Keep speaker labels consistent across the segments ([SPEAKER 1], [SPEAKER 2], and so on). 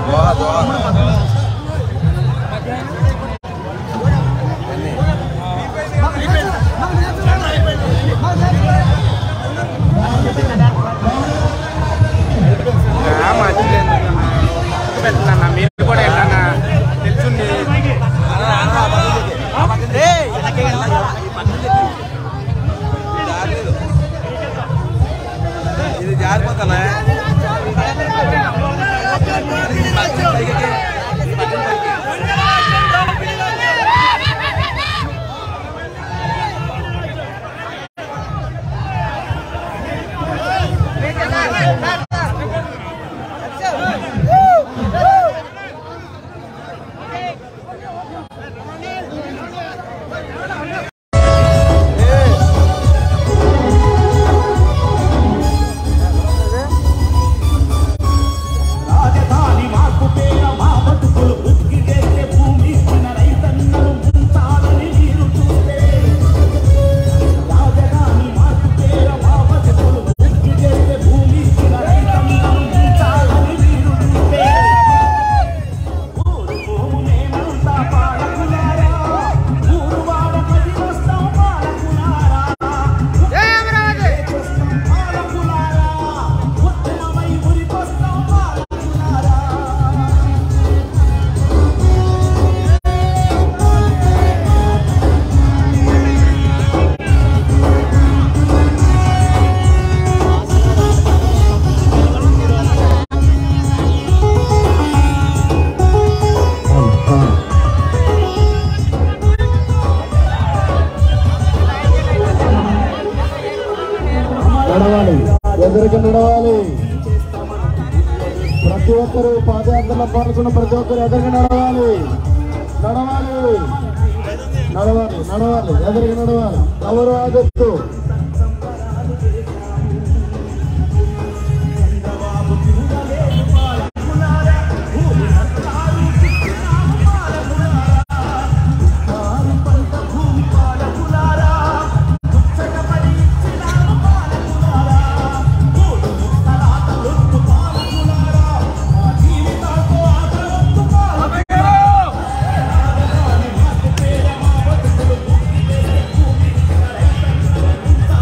[SPEAKER 1] పెట్టాలన్న మీరు కూడా ఎట్లన్నా తెలుసుంది
[SPEAKER 2] ఇది జారిపోతానా
[SPEAKER 3] రాజధాని మార్పు పేర మా బతుకులు ఉక్కి చేస్తే భూమి మన రైతన్నలు ముంచాలని మీరు చూస్తే రాజధాని మార్పు పేర మా బతుకులు ఉక్కి చేస్తే భూమి మన రైతన్నలు ముంచాలని మీరు చూస్తే ఊరు భూము మేమంతా పాలకులారా ఊరు వాడ పది వస్తాం పాలకులారా చేస్తాం పాలకులారా ఉత్తమమై ఉరికొస్తాం పాలకులారా
[SPEAKER 4] నడవాలి ఎదురుగా నడవాలి ప్రతి ఒక్కరు పాదయాత్రలో పాల్గొన్న ప్రతి ఒక్కరు ఎదురుగా నడవాలి నడవాలి నడవాలి నడవాలి ఎదురుగా నడవాలి ఎవరు ఆగొద్దు
[SPEAKER 3] పాలకులారా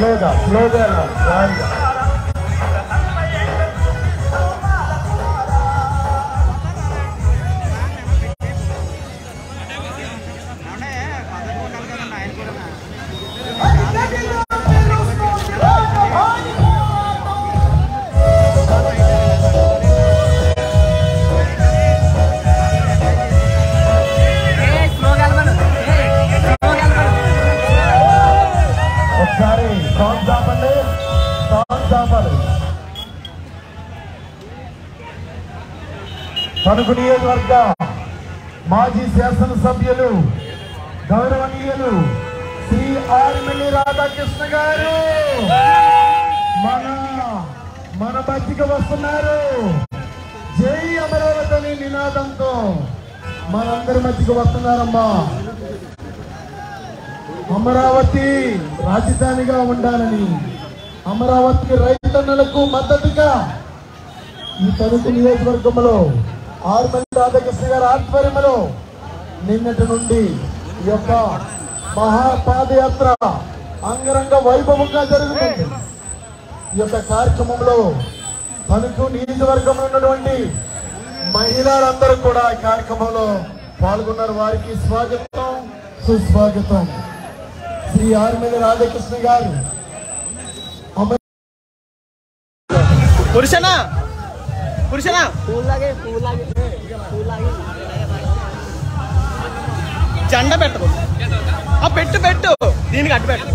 [SPEAKER 4] స్లోగా స్లోగా రాయిగా ఒకసారి సాంగ్ చాపండి సాంగ్ చాపాలి తణుకు నియోజకవర్గ మాజీ శాసనసభ్యులు గౌరవనీయులు శ్రీ ఆర్మిల్లి రాధాకృష్ణ గారు మన మన మధ్యకి వస్తున్నారు జై అమరావతి అనే నినాదంతో మనందరి మధ్యకి వస్తున్నారమ్మా అమరావతి రాజధానిగా ఉండాలని అమరావతి రైతన్నలకు మద్దతుగా ఈ తణుకు నియోజకవర్గంలో ఆర్మల్ రాధాకృష్ణ గారి ఆధ్వర్యంలో నిన్నటి నుండి ఈ యొక్క మహాపాదయాత్ర అంగరంగ వైభవంగా జరుగుతుంది ఈ యొక్క కార్యక్రమంలో తణుకు నియోజకవర్గంలో ఉన్నటువంటి మహిళలందరూ కూడా ఈ కార్యక్రమంలో పాల్గొన్నారు వారికి స్వాగతం సుస్వాగతం శ్రీ ఆర్మల్ రాధాకృష్ణ గారు అమర
[SPEAKER 1] పురుషనా పురుషనా జెండా పెట్టదు ఆ పెట్టు పెట్టు దీనికి అడ్డు పెట్టు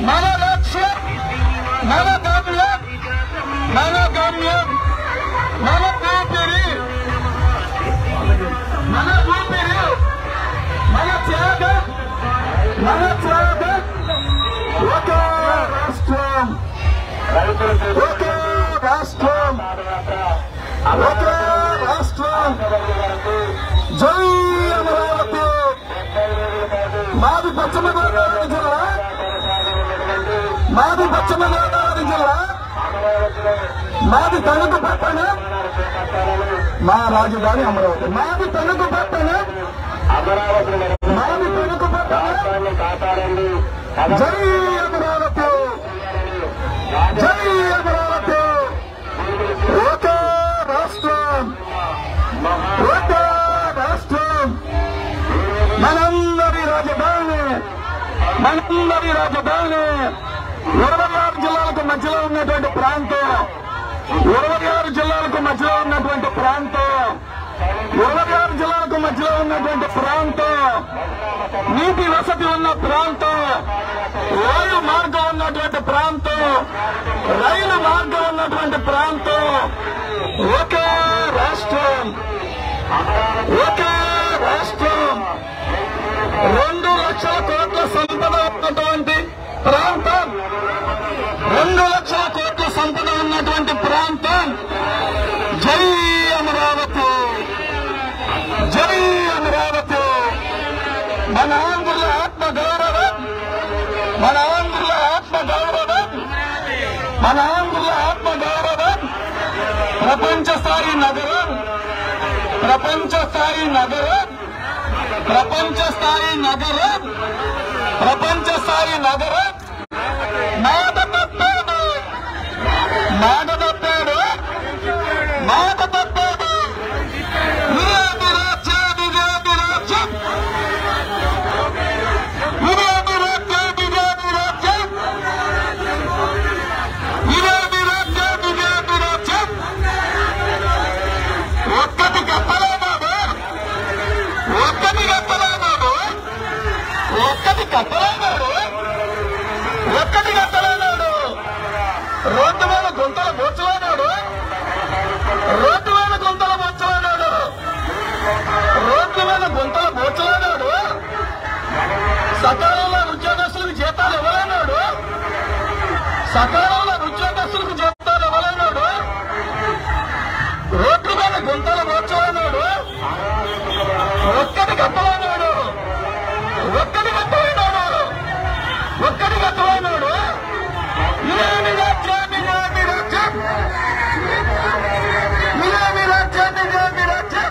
[SPEAKER 1] మన లక్ష్యం మన గమ్యం మన గమ్యం మన ఊపిరి మన ఊపిరి మన త్యాగం మన త్యాగం ఒక రాష్ట్రం ఒక రాష్ట్రం ఒక రాష్ట్రం జై అమరావతి మాది పశ్చిమ గోదావరి జిల్లా మాది పశ్చిమ గోదావరి జిల్లా మాది తణుకు పట్టణం మా రాజధాని అమరావతి మాది తణుకు పట్టణం మాది తణుకు పట్టణం జై అమరావతి జై అమరావతి ఒక రాష్ట్రం ఒక రాష్ట్రం మనందరి రాజధాని మనందరి రాజధాని ఇరవై ఆరు జిల్లాలకు మధ్యలో ఉన్నటువంటి ప్రాంతం ఇరవై ఆరు జిల్లాలకు మధ్యలో ఉన్నటువంటి ప్రాంతం ఇరవై ఆరు జిల్లాలకు మధ్యలో ఉన్నటువంటి ప్రాంతం నీటి వసతి ఉన్న ప్రాంతం రైలు మార్గం ఉన్నటువంటి ప్రాంతం రైలు మార్గం ఉన్నటువంటి ప్రాంతం ఒకే రాష్ట్రం ఒకే రాష్ట్రం రెండు లక్షల కోట్ల సంపద ఉన్నటువంటి ప్రాంతం రెండు లక్షల కోట్ల సంపద ఉన్నటువంటి ప్రాంతం జై అమరావతి జై అమరావతి మన ఆంధ్రుల ఆత్మ గౌరవం మన ఆంధ్రుల ఆత్మ గౌరవం మన ఆంధ్రుల ఆత్మ గౌరవం ప్రపంచ స్థాయి నగరం ప్రపంచ స్థాయి నగరం ప్రపంచ స్థాయి నగరం ప్రపంచ స్థాయి నగరం మాట తప్పాడు మాట తప్పాడు మాట తప్పాడు ఇదేమి రాజ్యం ఇదేమి రాజ్యం ఇదేమి రాజ్యం ఇదేమి రాజ్యం ఇదేమి రాజ్యం ఇదేమి రాజ్యం ఒక్కటి కప్పలేనాడు ఒక్కటి కప్పలేనాడు ఒక్కటి కప్పలేనాడు ఒక్కటి కప్పలేనాడు రోడ్డు మీద గుంతలు బొచ్చలేనాడు రోడ్డు మీద గుంతలు బొచ్చలేనాడు రోడ్డు మీద గుంతలు బొచ్చలేనాడు సకాలంలో ఉద్యోగస్తులకు జీతాలు ఇవ్వలేనాడు సకాలంలో ఉద్యోగస్తులకు జీతాలు ఇవ్వలేనాడు రోడ్డు మీద గుంతలు బొచ్చలేనాడు ఒక్కటి కప్పలేనాడు ఒక్కటి కప్పలేనాడు ఒక్కటి కప్పలేనాడు ఇదేమి రాజ్యం ఇదేమి రాజ్యం ఇదేమి రాజ్యం ఇదేమి రాజ్యం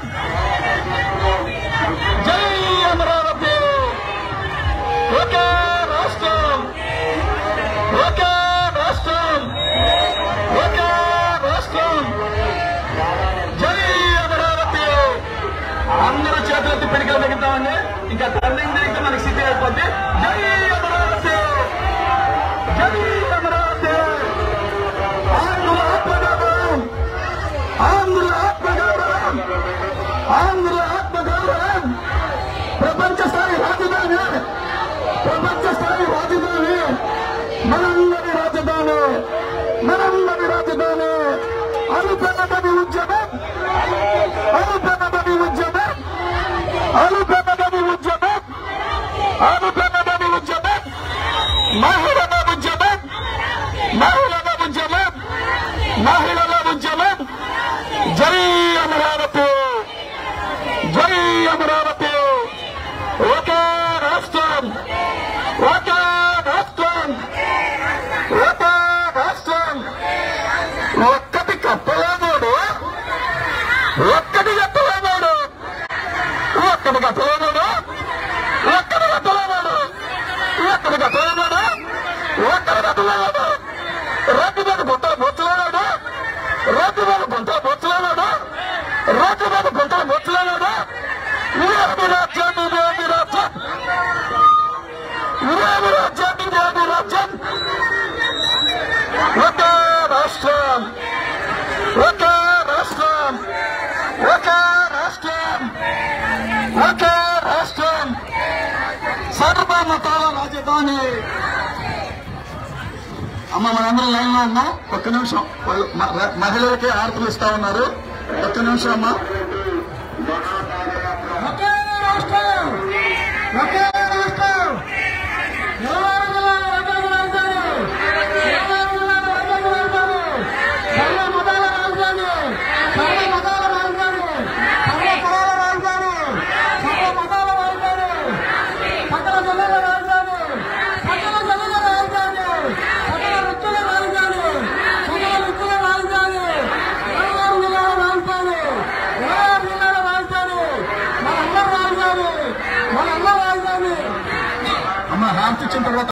[SPEAKER 1] జై అమరావతి ఒకే రాష్ట్రం ఒకే రాష్ట్రం ఒకే రాష్ట్రం జై అమరావతి అందరూ చేతులెత్తి పిడికలు మిగుతామండి ఇంకా తల్లింది ఇంకా మనకి సిద్ధి అయిపోద్ది జై అమరావతి జై అమరావతి ఆంధ్రుల ఆత్మగౌరవం ఆంధ్రుల ఆత్మగౌరవం ఆంధ్రుల ఆత్మగౌరవం ప్రపంచ స్థాయి రాజధాని ప్రపంచ స్థాయి రాజధాని మనందరి రాజధాని మనందరి రాజధాని అనుపెన్నదని ఉద్యమం అనుపెన్నదని ఉద్యమం అనుపెన్నదని ఉద్యమం అనుపెన్నదని ఉద్యమం మహిళల ఉద్యమం మహిళల ఉద్యమం మహిళల ఉద్యమం జై అమరావతి జై అమరావతి ఒకే రాష్ట్రం ఒకే రాష్ట్రం ఒకే రాష్ట్రం ఒక్కటి కప్పలేనాడు ఒక్కటి కప్పలేనాడు ఒక్కటి కప్పలేనాడు ఒక్కటి కప్పలేనాడు ఒక్కటి కప్పలేనాడు ఒక్కటి కప్పలేనాడు రోడ్డు మీద గుంతలు బొచ్చలేనాడు రోడ్డు మీద గుంతలు బొచ్చలేనాడు రోడ్డు మీద గుంతలు బొచ్చలేనాడు ఇదేమి రాజ్యం ఇదేమి రాజ్యం ఇదేమి రాజ్యం ఇదేమి రాజ్యం ఒకే రాష్ట్రం ఒకే రాష్ట్రం ఒకే రాష్ట్రం ఒకే రాష్ట్రం సర్వమతాల రాజధాని
[SPEAKER 4] అమ్మ మనందరం లైన్ లో ఉన్నాం ఒక్క నిమిషం వాళ్ళు మ- మహిళలకి ఆర్తలు ఇస్తా ఉన్నారు ఒక్క నిమిషం అమ్మా ఒకే రాష్ట్రం ఒకే